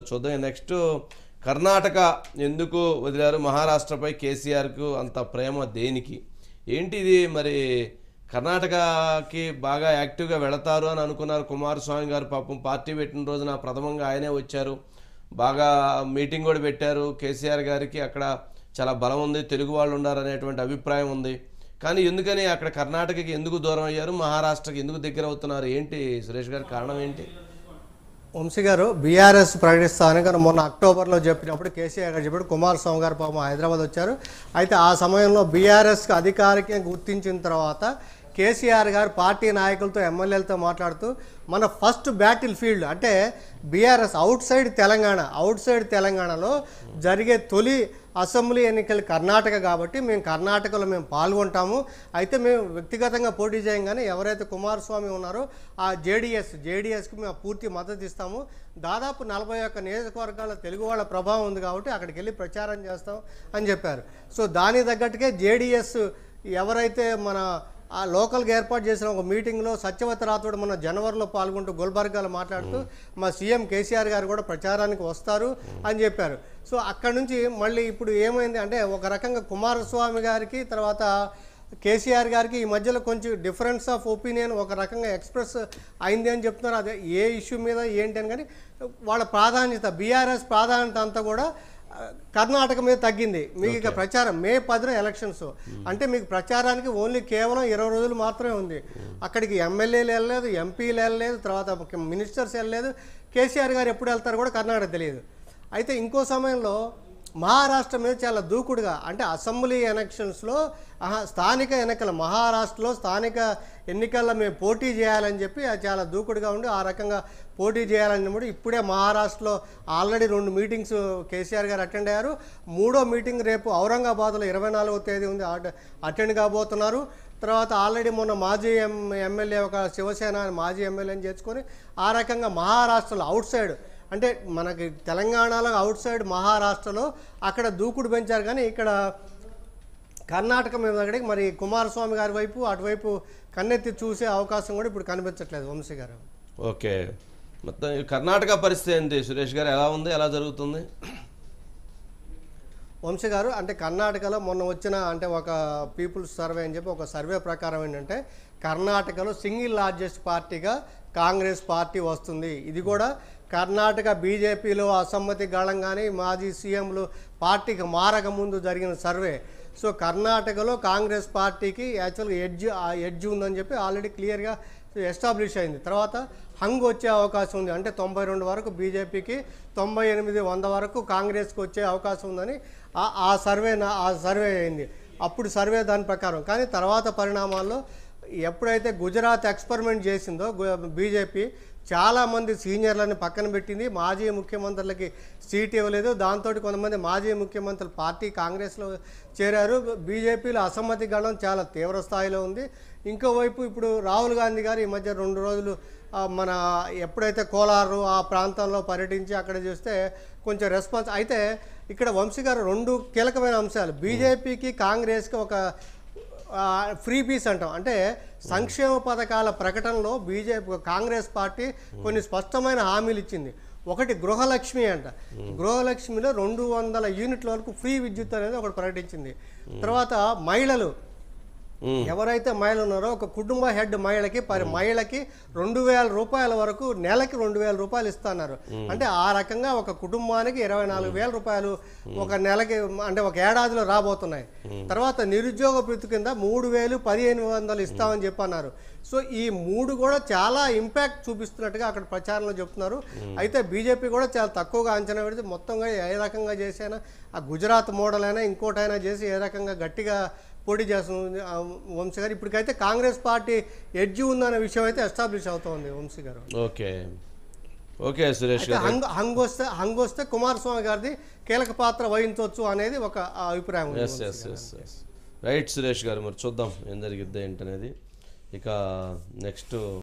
చూద్దాం నెక్స్ట్ కర్ణాటక ఎందుకు వదిలారు మహారాష్ట్రపై కేసీఆర్కు అంత ప్రేమ దేనికి ఏంటి ఇది మరి కర్ణాటకకి బాగా యాక్టివ్గా వెళతారు అని అనుకున్నారు కుమారస్వామి గారు పాపం పార్టీ పెట్టిన రోజున ప్రథమంగా ఆయనే వచ్చారు బాగా మీటింగ్ కూడా పెట్టారు కేసీఆర్ గారికి అక్కడ చాలా బలం ఉంది తెలుగు వాళ్ళు ఉన్నారు అనేటువంటి అభిప్రాయం ఉంది కానీ ఎందుకని అక్కడ కర్ణాటకకి ఎందుకు దూరం అయ్యారు మహారాష్ట్రకి ఎందుకు దగ్గర అవుతున్నారు ఏంటి సురేష్ గారి కారణం ఏంటి వంశీ గారు బీఆర్ఎస్ ప్రకటిస్తానని కానీ మొన్న అక్టోబర్లో చెప్పినప్పుడు కేసీఆర్ గారు చెప్పాడు కుమారస్వామి గారు పాపం హైదరాబాద్ వచ్చారు అయితే ఆ సమయంలో బీఆర్ఎస్కి అధికారికంగా గుర్తించిన తర్వాత కేసీఆర్ గారు పార్టీ నాయకులతో ఎమ్మెల్యేలతో మాట్లాడుతూ మన ఫస్ట్ బ్యాటిల్ ఫీల్డ్ అంటే BRS outside Telangana outside తెలంగాణలో జరిగే తొలి అసెంబ్లీ ఎన్నికలు కర్ణాటక కాబట్టి మేము కర్ణాటకలో మేము పాల్గొంటాము అయితే మేము వ్యక్తిగతంగా పోటీ చేయం కానీ ఎవరైతే కుమారస్వామి ఉన్నారో ఆ జేడీఎస్ జేడీఎస్కి మేము పూర్తి మద్దతు ఇస్తాము దాదాపు నలభై ఒక్క నియోజకవర్గాల తెలుగు వాళ్ళ ప్రభావం ఉంది కాబట్టి అక్కడికి వెళ్ళి ప్రచారం చేస్తాం అని చెప్పారు సో దానికి తగ్గట్టుగా జేడీఎస్ ఎవరైతే మన ఆ లోకల్గా ఏర్పాటు చేసిన ఒక మీటింగ్లో సత్యవతి రాథోడ్ మన జనవరిలో పాల్గొంటూ గుల్బర్గాలో మాట్లాడుతూ మా సీఎం కేసీఆర్ గారు కూడా ప్రచారానికి వస్తారు అని చెప్పారు సో అక్కడ నుంచి మళ్ళీ ఇప్పుడు ఏమైంది అంటే ఒక రకంగా కుమారస్వామి గారికి తర్వాత కేసీఆర్ గారికి ఈ మధ్యలో కొంచెం డిఫరెన్స్ ఆఫ్ ఒపీనియన్ ఒక రకంగా ఎక్స్ప్రెస్ అయింది అని చెప్తున్నారు అదే ఏ ఇష్యూ మీద ఏంటి అని కానీ వాళ్ళ ప్రాధాన్యత బీఆర్ఎస్ ప్రాధాన్యత అంతా కూడా ఆ, కర్ణాటక మీద తగ్గింది మీకు ఇక ప్రచారం మే పదిన ఎలక్షన్స్ అంటే మీకు ప్రచారానికి ఓన్లీ కేవలం ఇరవై రోజులు మాత్రమే ఉంది అక్కడికి ఎమ్మెల్యేలు వెళ్ళలేదు ఎంపీలు వెళ్ళలేదు తర్వాత ముఖ్య- మినిస్టర్స్ వెళ్ళలేదు కేసీఆర్ గారు ఎప్పుడు వెళ్తారో కూడా కర్ణాటక తెలియదు అయితే ఇంకో సమయంలో మహారాష్ట్ర మీద చాలా దూకుడుగా అంటే అసెంబ్లీ ఎలక్షన్స్లో ఆహా, స్థానిక ఎన్నికల మహారాష్ట్రలో స్థానిక ఎన్నికల్లో మేము పోటీ చేయాలని చెప్పి అది చాలా దూకుడుగా ఉండి ఆ రకంగా పోటీ చేయాలన్నప్పుడు ఇప్పుడే మహారాష్ట్రలో ఆల్రెడీ రెండు మీటింగ్స్ కేసీఆర్ గారు అటెండ్ అయ్యారు మూడో మీటింగ్ రేపు ఔరంగాబాద్లో ఇరవై నాలుగో తేదీ ఉంది అట- అటెండ్ కాబోతున్నారు తర్వాత ఆల్రెడీ మొన్న మాజీ ఎం ఎమ్మెల్యే ఒక శివసేన మాజీ ఎమ్మెల్యేని చేర్చుకొని ఆ రకంగా మహారాష్ట్రలో అవుట్ సైడ్ అంటే మనకి తెలంగాణలో అవుట్ సైడ్ మహారాష్ట్రలో అక్కడ దూకుడు పెంచారు కానీ ఇక్కడ కర్ణాటక మీద దగ్గరికి మరి కుమారస్వామి గారి వైపు అటువైపు కన్నెత్తి చూసే అవకాశం కూడా ఇప్పుడు కనిపించట్లేదు వంశీ గారు ఓకే మొత్తం ఈ కర్ణాటక పరిస్థితి ఏంటి సురేష్ గారు ఎలా ఉంది ఎలా జరుగుతుంది వంశీ గారు అంటే కర్ణాటకలో మొన్న వచ్చిన అంటే ఒక పీపుల్స్ సర్వే అని చెప్పి ఒక సర్వే ప్రకారం ఏంటంటే కర్ణాటకలో సింగిల్ లార్జెస్ట్ పార్టీగా కాంగ్రెస్ పార్టీ వస్తుంది ఇది కూడా కర్ణాటక బీజేపీలో అసమ్మతి గళం కానీ మాజీ సీఎంలు పార్టీకి మారక ముందు జరిగిన సర్వే సో కర్ణాటకలో కాంగ్రెస్ పార్టీకి యాక్చువల్గా ఎడ్జ్ ఆ ఎడ్జ్ ఉందని చెప్పి ఆల్రెడీ క్లియర్గా ఎస్టాబ్లిష్ అయింది తర్వాత హంగ్ వచ్చే అవకాశం ఉంది అంటే తొంభై రెండు వరకు బీజేపీకి తొంభై ఎనిమిది వంద వరకు కాంగ్రెస్కి వచ్చే అవకాశం ఉందని ఆ- ఆ సర్వే నా- ఆ సర్వే అయింది అప్పుడు సర్వే దాని ప్రకారం కానీ తర్వాత పరిణామాల్లో ఎప్పుడైతే గుజరాత్ ఎక్స్పెరిమెంట్ చేసిందో గు- బీజేపీ చాలామంది సీనియర్లను పక్కన పెట్టింది మాజీ ముఖ్యమంత్రులకి సీట్ ఇవ్వలేదు దాంతో కొంతమంది మాజీ ముఖ్యమంత్రులు పార్టీ కాంగ్రెస్లో చేరారు బీజేపీలో అసమ్మతి గణం చాలా తీవ్ర స్థాయిలో ఉంది ఇంకోవైపు ఇప్పుడు రాహుల్ గాంధీ గారు ఈ మధ్య రెండు రోజులు ఆ, మన ఎప్పుడైతే కోలారు ఆ ప్రాంతంలో పర్యటించి అక్కడ చూస్తే కొంచెం రెస్పాన్స్ అయితే ఇక్కడ వంశీ గారు రెండు కీలకమైన అంశాలు బీజేపీకి కాంగ్రెస్కి ఒక ఫ్రీ పీస్ అంటాం అంటే సంక్షేమ పథకాల ప్రకటనలో బీజేపీ కాంగ్రెస్ పార్టీ కొన్ని స్పష్టమైన హామీలు ఇచ్చింది ఒకటి గృహలక్ష్మి అంట గృహలక్ష్మిలో రెండు వందల యూనిట్ల వరకు ఫ్రీ విద్యుత్ అనేది ఒకటి ప్రకటించింది తర్వాత మహిళలు మ్మ్. ఎవరైతే మహిళలు ఉన్నారో ఒక కుటుంబ హెడ్ మహిళకి పరి మహిళకి రెండు వేల రూపాయల వరకు నెలకి రెండు వేల రూపాయలు ఇస్తున్నారు అంటే ఆ రకంగా ఒక కుటుంబానికి ఇరవై నాలుగు వేల రూపాయలు ఒక నెలకి అంటే ఒక ఏడాదిలో రాబోతున్నాయి తర్వాత నిరుద్యోగ భృతి కింద మూడు వేలు పదిహేను వందలు ఇస్తామని చెప్పి అన్నారు సో ఈ మూడు కూడా చాలా ఇంపాక్ట్ చూపిస్తున్నట్టుగా అక్కడ ప్రచారంలో చెప్తున్నారు అయితే బీజేపీ కూడా చాలా తక్కువగా అంచనా పెడితే మొత్తంగా ఏ రకంగా చేసైనా ఆ గుజరాత్ మోడల్ అయినా ఇంకోటైనా చేసి ఏ రకంగా గట్టిగా పోటీ చేస్తుంది ఆ వంశీ గారు ఇప్పటికైతే కాంగ్రెస్ పార్టీ ఎడ్జి ఉందనే విషయం అయితే ఎస్టాబ్లిష్ అవుతోంది వంశీ గారు ఓకే ఓకే సురేష్ అయితే గారు హంగ్ హంగ్ వస్తే హంగ్ వస్తే కుమారస్వామి గారిది కీలక పాత్ర వహించవచ్చు అనేది ఒక ఆ, అభిప్రాయం ఉంది yes yes yes yes right Suresh garu మరి చూద్దాం ఏం జరిగిద్ది ఏంటనేది ఇక నెక్స్ట్